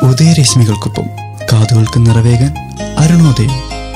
ഉദയരശ്മികൾക്കൊപ്പം കാതുകൾക്ക് നിറവേകാൻ അരുണോദയം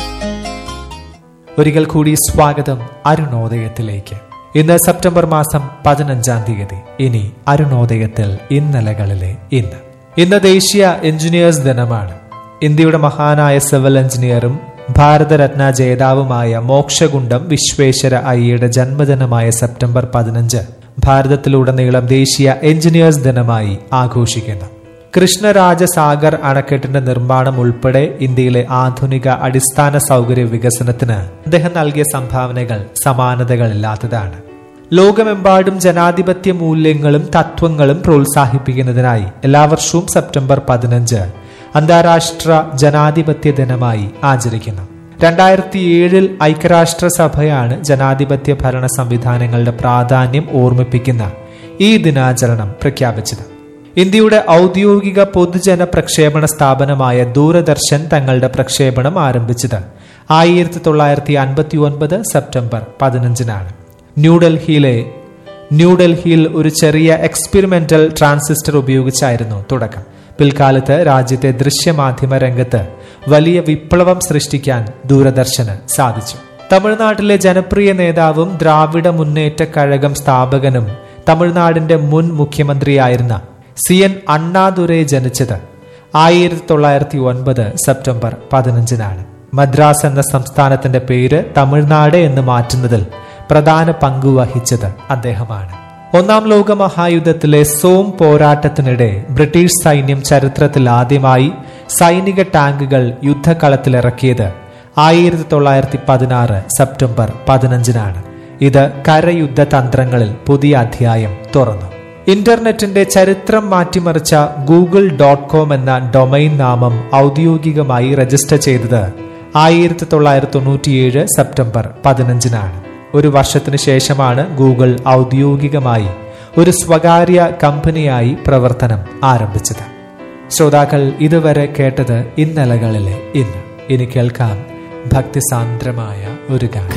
ഒരിക്കൽ കൂടി സ്വാഗതം അരുണോദയത്തിലേക്ക് ഇന്ന് സെപ്റ്റംബർ മാസം പതിനഞ്ചാം തീയതി ഇനി അരുണോദയത്തിൽ ഇന്നലകളിലെ ഇന്ന് ഇന്ന് ദേശീയ എഞ്ചിനീയേഴ്സ് ദിനമാണ് ഇന്ത്യയുടെ മഹാനായ സിവിൽ എഞ്ചിനീയറും ഭാരതരത്ന ജേതാവുമായ മോക്ഷഗുണ്ടം വിശ്വേശ്വര അയ്യയുടെ ജന്മദിനമായ സെപ്റ്റംബർ പതിനഞ്ച് ഭാരതത്തിലുടനീളം ദേശീയ എഞ്ചിനീയേഴ്സ് ദിനമായി ആഘോഷിക്കുന്നു കൃഷ്ണരാജസാഗർ അണക്കെട്ടിന്റെ നിർമ്മാണം ഉൾപ്പെടെ ഇന്ത്യയിലെ ആധുനിക അടിസ്ഥാന സൗകര്യ വികസനത്തിന് അദ്ദേഹം നൽകിയ സംഭാവനകൾ സമാനതകളില്ലാത്തതാണ് ലോകമെമ്പാടും ജനാധിപത്യ മൂല്യങ്ങളും തത്വങ്ങളും പ്രോത്സാഹിപ്പിക്കുന്നതിനായി എല്ലാ വർഷവും സെപ്റ്റംബർ പതിനഞ്ച് അന്താരാഷ്ട്ര ജനാധിപത്യ ദിനമായി ആചരിക്കുന്നു രണ്ടായിരത്തി ഏഴിൽ ഐക്യരാഷ്ട്രസഭയാണ് ജനാധിപത്യ ഭരണ സംവിധാനങ്ങളുടെ പ്രാധാന്യം ഓർമ്മിപ്പിക്കുന്ന ഈ ദിനാചരണം പ്രഖ്യാപിച്ചത് ഇന്ത്യയുടെ ഔദ്യോഗിക പൊതുജന പ്രക്ഷേപണ സ്ഥാപനമായ ദൂരദർശൻ തങ്ങളുടെ പ്രക്ഷേപണം ആരംഭിച്ചത് ആയിരത്തി തൊള്ളായിരത്തി അൻപത്തി ഒൻപത് സെപ്റ്റംബർ പതിനഞ്ചിനാണ് ന്യൂഡൽഹിയിലെ ന്യൂഡൽഹിയിൽ ഒരു ചെറിയ എക്സ്പെരിമെന്റൽ ട്രാൻസിസ്റ്റർ ഉപയോഗിച്ചായിരുന്നു തുടക്കം പിൽക്കാലത്ത് രാജ്യത്തെ ദൃശ്യമാധ്യമ രംഗത്ത് വലിയ വിപ്ലവം സൃഷ്ടിക്കാൻ ദൂരദർശന് സാധിച്ചു തമിഴ്നാട്ടിലെ ജനപ്രിയ നേതാവും ദ്രാവിഡ മുന്നേറ്റ കഴകം സ്ഥാപകനും തമിഴ്നാടിന്റെ മുൻ മുഖ്യമന്ത്രിയായിരുന്ന സി എൻ അണ്ണാദുരൈ ജനിച്ചത് ആയിരത്തി തൊള്ളായിരത്തി ഒൻപത് സെപ്റ്റംബർ പതിനഞ്ചിനാണ് മദ്രാസ് എന്ന സംസ്ഥാനത്തിന്റെ പേര് തമിഴ്നാട് എന്ന് മാറ്റുന്നതിൽ പ്രധാന പങ്ക് വഹിച്ചത് അദ്ദേഹമാണ് ഒന്നാം ലോക മഹായുദ്ധത്തിലെ സോം പോരാട്ടത്തിനിടെ ബ്രിട്ടീഷ് സൈന്യം ചരിത്രത്തിൽ ആദ്യമായി സൈനിക ടാങ്കുകൾ യുദ്ധക്കളത്തിലിറക്കിയത് ആയിരത്തി തൊള്ളായിരത്തി പതിനാറ് സെപ്റ്റംബർ പതിനഞ്ചിനാണ് ഇത് കരയുദ്ധ തന്ത്രങ്ങളിൽ പുതിയ അധ്യായം തുറന്നു ഇന്റർനെറ്റിന്റെ ചരിത്രം മാറ്റിമറിച്ച ഗൂഗിൾ ഡോട്ട് കോം എന്ന ഡൊമൈൻ നാമം ഔദ്യോഗികമായി രജിസ്റ്റർ ചെയ്തത് ആയിരത്തി തൊള്ളായിരത്തി തൊണ്ണൂറ്റിയേഴ് സെപ്റ്റംബർ പതിനഞ്ചിനാണ് ഒരു വർഷത്തിനു ശേഷമാണ് ഗൂഗിൾ ഔദ്യോഗികമായി ഒരു സ്വകാര്യ കമ്പനിയായി പ്രവർത്തനം ആരംഭിച്ചത് ശ്രോതാക്കൾ ഇതുവരെ കേട്ടത് ഇന്നലകളിലെ ഇന്ന് ഇനി കേൾക്കാം ഭക്തിസാന്ദ്രമായ ഒരു ഗാനം